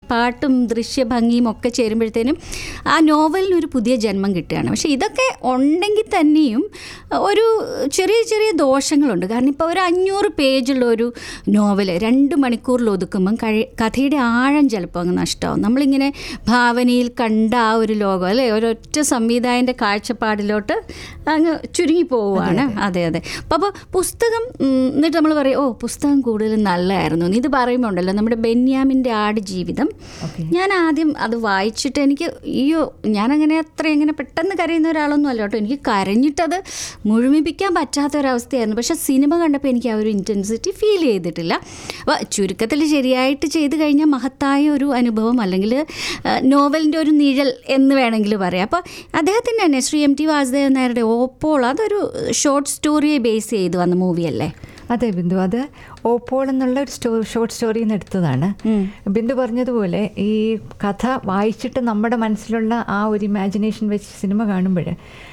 പാട്ടും ദൃശ്യഭംഗിയും ഒക്കെ ചേരുമ്പോഴത്തേനും ആ നോവലിനൊരു പുതിയ ജന്മം കിട്ടുകയാണ് പക്ഷേ ഇതൊക്കെ ഉണ്ടെങ്കിൽ തന്നെയും ഒരു ചെറിയ ചെറിയ ദോഷങ്ങളുണ്ട് കാരണം ഇപ്പോൾ ഒരു അഞ്ഞൂറ് പേജുള്ള ഒരു നോവൽ രണ്ട് മണിക്കൂറിൽ ഒതുക്കുമ്പം കഴി കഥയുടെ ആഴം ചിലപ്പോൾ അങ്ങ് നഷ്ടമാവും നമ്മളിങ്ങനെ ഭാവനയിൽ കണ്ട ആ ഒരു ലോകം അല്ലേ ഒരൊറ്റ സംവിധായകൻ്റെ കാഴ്ചപ്പാടിലോട്ട് അങ്ങ് ചുരുങ്ങി പോവുകയാണ് അതെ അതെ അപ്പോൾ അപ്പോൾ പുസ്തകം ഉം, എന്നിട്ട് നമ്മൾ പറയും ഓ പുസ്തകം കൂടുതൽ നല്ലതായിരുന്നു എന്ന്." ഇത് പറയുമ്പോൾ ഉണ്ടല്ലോ നമ്മുടെ ബെന്യാമിൻ്റെ ആട് ജീവിതം ഓക്കെ ഞാൻ ആദ്യം അത് വായിച്ചിട്ട് എനിക്ക് അയ്യോ ഞാനങ്ങനെ അത്ര ഇങ്ങനെ പെട്ടെന്ന് കരയുന്ന ഒരാളൊന്നും അല്ല കേട്ടോ എനിക്ക് കരഞ്ഞിട്ടത് മുഴുമിപ്പിക്കാൻ പറ്റാത്ത ഒരവസ്ഥയായിരുന്നു പക്ഷേ സിനിമ കണ്ടപ്പോൾ എനിക്ക് ആ ഒരു ഇൻറ്റൻസിറ്റി ഫീൽ ചെയ്തിട്ടില്ല അപ്പോൾ ചുരുക്കത്തിൽ ശരിയായിട്ട് ചെയ്ത് കഴിഞ്ഞാൽ മഹത്തായ ഒരു അനുഭവം അല്ലെങ്കിൽ നോവലിൻ്റെ ഒരു നിഴൽ എന്ന് വേണമെങ്കിൽ പറയാം അപ്പോൾ അദ്ദേഹത്തിൻ്റെ തന്നെ ശ്രീ എം ടി വാസുദേവൻ നായരുടെ ഓപ്പോൾ അതൊരു ഷോർട്ട് സ്റ്റോറിയെ ബേസ് ചെയ്ത് വന്ന മൂവിയല്ലേ അതെ ബിന്ദു അത് ഓപ്പോൾ എന്നുള്ള ഒരു സ്റ്റോ ഷോർട്ട് സ്റ്റോറിയിൽ നിന്ന് എടുത്തതാണ് ബിന്ദു പറഞ്ഞതുപോലെ ഈ കഥ വായിച്ചിട്ട് നമ്മുടെ മനസ്സിലുള്ള ആ ഒരു ഇമാജിനേഷൻ വെച്ച് സിനിമ കാണുമ്പോൾ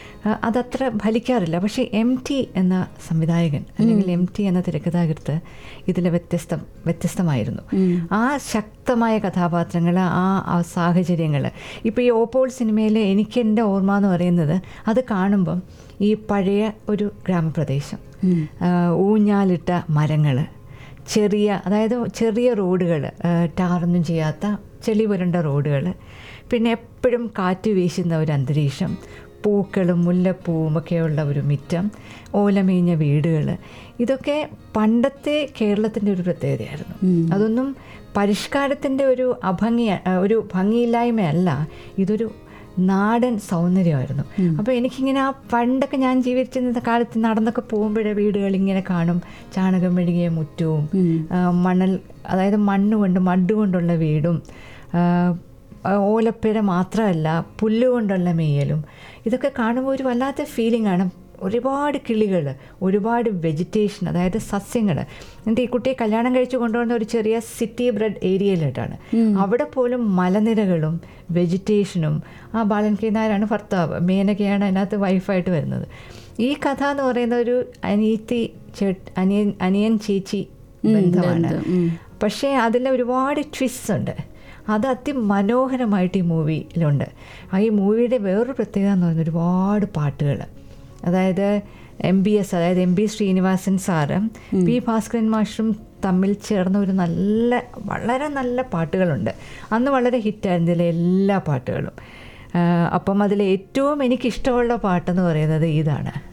അതത്ര ഫലിക്കാറില്ല പക്ഷേ എം ടി എന്ന സംവിധായകൻ അല്ലെങ്കിൽ എം ടി എന്ന തിരക്കഥാകൃത്ത് ഇതിൽ വ്യത്യസ്തം വ്യത്യസ്തമായിരുന്നു ആ ശക്തമായ കഥാപാത്രങ്ങൾ ആ സാഹചര്യങ്ങൾ ഇപ്പോൾ ഈ ഓപ്പോൾ സിനിമയിൽ എനിക്ക് എൻ്റെ ഓർമ്മ എന്ന് പറയുന്നത് അത് കാണുമ്പം ഈ പഴയ ഒരു ഗ്രാമപ്രദേശം ആ, ഊഞ്ഞാലിട്ട മരങ്ങൾ ചെറിയ അതായത് ചെറിയ റോഡുകൾ ടാറൊന്നും ചെയ്യാത്ത ചെളി പുരണ്ട റോഡുകൾ പിന്നെ എപ്പോഴും കാറ്റ് വീശുന്ന ഒരു അന്തരീക്ഷം പൂക്കളും മുല്ലപ്പൂവും ഒക്കെയുള്ള ഒരു മിറ്റം ഓലമേഞ്ഞ വീടുകൾ ഇതൊക്കെ പണ്ടത്തെ കേരളത്തിൻ്റെ ഒരു പ്രത്യേകതയായിരുന്നു അതൊന്നും പരിഷ്കാരത്തിൻ്റെ ഒരു അഭംഗി ഒരു ഭംഗിയില്ലായ്മയല്ല ഇതൊരു നാടൻ സൗന്ദര്യമായിരുന്നു അപ്പോൾ എനിക്കിങ്ങനെ ആ പണ്ടൊക്കെ ഞാൻ ജീവിച്ചിരുന്ന കാലത്ത് നടന്നൊക്കെ പോകുമ്പോഴേ വീടുകൾ ഇങ്ങനെ കാണും ചാണകം മെഴുകിയ മുറ്റവും ആ, മണൽ അതായത് മണ്ണ് കൊണ്ട് മഡ് കൊണ്ടുള്ള വീടും ആ, ആ, ഓലപ്പുര മാത്രമല്ല പുല്ലുകൊണ്ടുള്ള മെയ്യലും ഇതൊക്കെ കാണുമ്പോൾ ഒരു വല്ലാത്ത ഫീലിംഗ് ആണ് ഒരുപാട് കിളികൾ ഒരുപാട് വെജിറ്റേഷൻ അതായത് സസ്യങ്ങൾ എന്നിട്ട് ഈ കുട്ടിയെ കല്യാണം കഴിച്ച് കൊണ്ടുവന്ന ഒരു ചെറിയ സിറ്റി ബ്രെഡ് ഏരിയയിലോട്ടാണ് അവിടെ പോലും മലനിരകളും വെജിറ്റേഷനും ആ ബാലൻ കെ നായരാണ് ഭർത്താവ് മേനകയാണ് അതിനകത്ത് വൈഫായിട്ട് വരുന്നത് ഈ കഥ എന്ന് പറയുന്ന ഒരു അനീത്തി ചേട്ട് അനിയൻ അനിയൻ ചേച്ചി ബന്ധമാണ് പക്ഷേ അതിൽ ഒരുപാട് ട്വിസ്റ്റ് ഉണ്ട് അത് അതിമനോഹരമായിട്ട് ഈ മൂവിയിലുണ്ട് ആ ഈ മൂവിയുടെ വേറൊരു പ്രത്യേകത എന്ന് പറയുന്നത് ഒരുപാട് പാട്ടുകൾ അതായത് എം ബി എസ് അതായത് എം ബി ശ്രീനിവാസൻ സാറും പി ഭാസ്കരൻ മാഷും തമ്മിൽ ചേർന്ന ഒരു നല്ല വളരെ നല്ല പാട്ടുകളുണ്ട് അന്ന് വളരെ ഹിറ്റായിരുന്നു ഇതിലെ എല്ലാ പാട്ടുകളും ആ, അപ്പം അതിൽ ഏറ്റവും എനിക്കിഷ്ടമുള്ള പാട്ടെന്ന് പറയുന്നത് ഇതാണ്